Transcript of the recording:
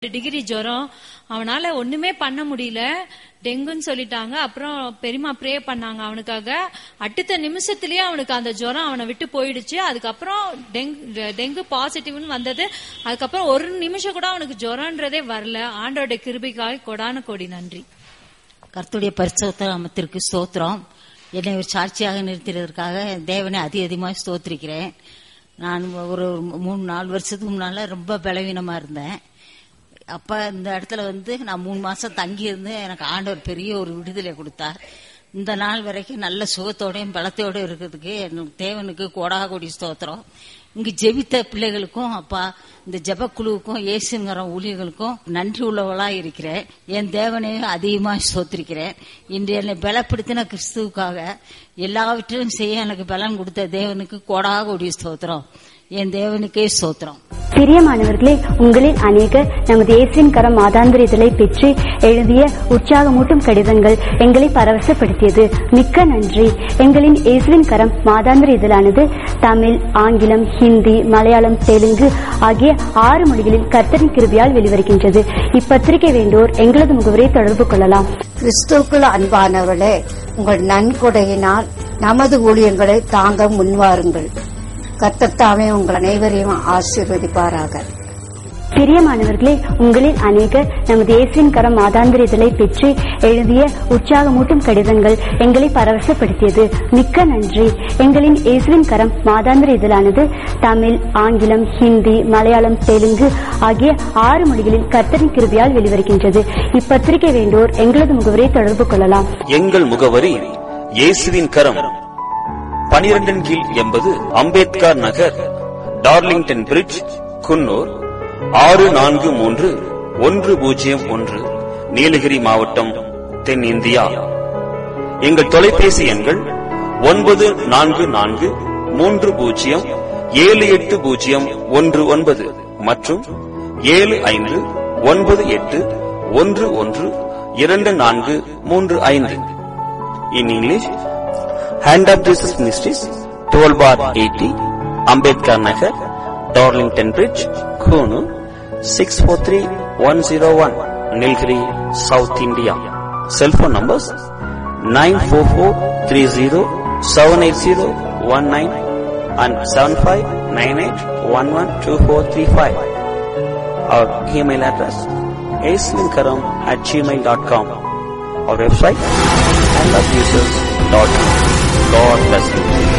Degree ஜுரம் அவனால ஒண்ணுமே பண்ண முடியல டெங்குன்னு சொல்லிட்டாங்க அப்புறம் பெரியமா ப்ரே பண்ணாங்க அவனுக்காக அடுத்த நிமிஷத்துலயே அவனுக்கு அந்த ஜுரம் அவனை விட்டு போயிடுச்சு அதுக்கப்புறம் டெங்கு டெங்கு பாசிட்டிவ்னு வந்தது அதுக்கப்புறம் ஒரு நிமிஷம் கூட அவனுக்கு ஜுரம்ன்றதே வரல ஆண்டோட கிருபிக்காக கொடான கோடி நன்றி கர்த்தருடைய பரிசுத்த நாமத்திற்கு ஸ்தோத்திரம் என்னை ஒரு சாட்சியாக நிறுத்தினதற்காக தேவனை அதி அதிகமாக ஸ்தோத்திரிக்கிறேன் நான் ஒரு மூணு நாலு வருஷத்துக்கு முன்னால ரொம்ப பலவீனமா இருந்தேன் அப்ப இந்த இடத்துல வந்து நான் மூணு மாசம் தங்கி இருந்து எனக்கு ஆண்டவர் பெரிய ஒரு விடுதலை கொடுத்தார் இந்த நாள் வரைக்கும் நல்ல சுகத்தோடையும் பலத்தோடையும் இருக்கிறதுக்கு எனக்கு தேவனுக்கு கோடாக கோடி ஸ்தோத்திரம் இங்கு ஜெபித்த பிள்ளைகளுக்கும் அப்பா இந்த ஜெபக்குழுவுக்கும் இயேசுங்கிற ஊழியர்களுக்கும் நன்றி உள்ளவளா இருக்கிறேன் என் தேவனையும் அதிகமாக ஸ்தோத்திரிக்கிறேன் இன்று என்னை பலப்படுத்தின கிறிஸ்துவுக்காக எல்லாவற்றிலும் செய்ய எனக்கு பலன் கொடுத்த தேவனுக்கு கோடாக கோடி ஸ்தோத்திரம் என் தேவனுக்கே ஸ்தோத்திரம் பிரியமானவர்களே உங்களில் அநேகர் நமது இயேசுவின் கரம் மாதாந்திர இதழை பெற்று எழுதிய உற்சாகமூட்டும் கடிதங்கள் எங்களை பரவசப்படுத்தியது மிக்க நன்றி எங்களின் இயேசுவின் கரம் மாதாந்திர இதழானது தமிழ் ஆங்கிலம் ஹிந்தி மலையாளம் தெலுங்கு ஆகிய ஆறு மொழிகளில் கர்த்தரின் கிருபியால் வெளிவருகின்றது இப்பத்திரிகை வேண்டோர் எங்களது முகவரை தொடர்பு கொள்ளலாம் கிறிஸ்துவுக்குள் அன்பானவர்களே உங்கள் நன்கொடையினால் நமது ஊழியங்களை தாங்க முன்வாருங்கள் கத்தத்தாமே உங்கள் அனைவரையும் ஆசீர்வதிப்பாராக பிரியமானவர்களே உங்களில் அநேகர் நமது இயேசுவின் கரம் மாதாந்திர இதழை பெற்று எழுதிய உற்சாகமூட்டும் கடிதங்கள் எங்களை பரவசப்படுத்தியது மிக்க நன்றி எங்களின் இயேசுவின் கரம் மாதாந்திர இதழானது தமிழ் ஆங்கிலம் ஹிந்தி மலையாளம் தெலுங்கு ஆகிய ஆறு மொழிகளில் கர்த்தரின் கிருபியால் வெளிவருகின்றது இப்பத்திரிகை வேண்டோர் எங்களது முகவரை தொடர்பு கொள்ளலாம் எங்கள் முகவரி இயேசுவின் கரம் பனிரெண்டின் கீழ் எண்பது அம்பேத்கர் நகர் டார்லிங்டன் பிரிட்ஜ் குன்னூர் ஆறு நான்கு மூன்று ஒன்று பூஜ்ஜியம் ஒன்று நீலகிரி மாவட்டம் தென் இந்தியா எங்கள் தொலைபேசி எண்கள் ஒன்பது நான்கு நான்கு மூன்று பூஜ்ஜியம் ஏழு எட்டு பூஜ்ஜியம் ஒன்று ஒன்பது மற்றும் ஏழு ஐந்து ஒன்பது எட்டு ஒன்று ஒன்று இரண்டு நான்கு மூன்று ஐந்து in English hand of Jesus ministries twelve bar eighty Ambedkar Nagar Darlington bridge Coonoor six four three one zero one Nilgiri south India cellphone numbers nine four four three zero seven eight zero one nine and seven five nine eight one one two four three five our email address ஏஸ்லின்கரம் at Gmail dot com our website and of users.com. God bless you.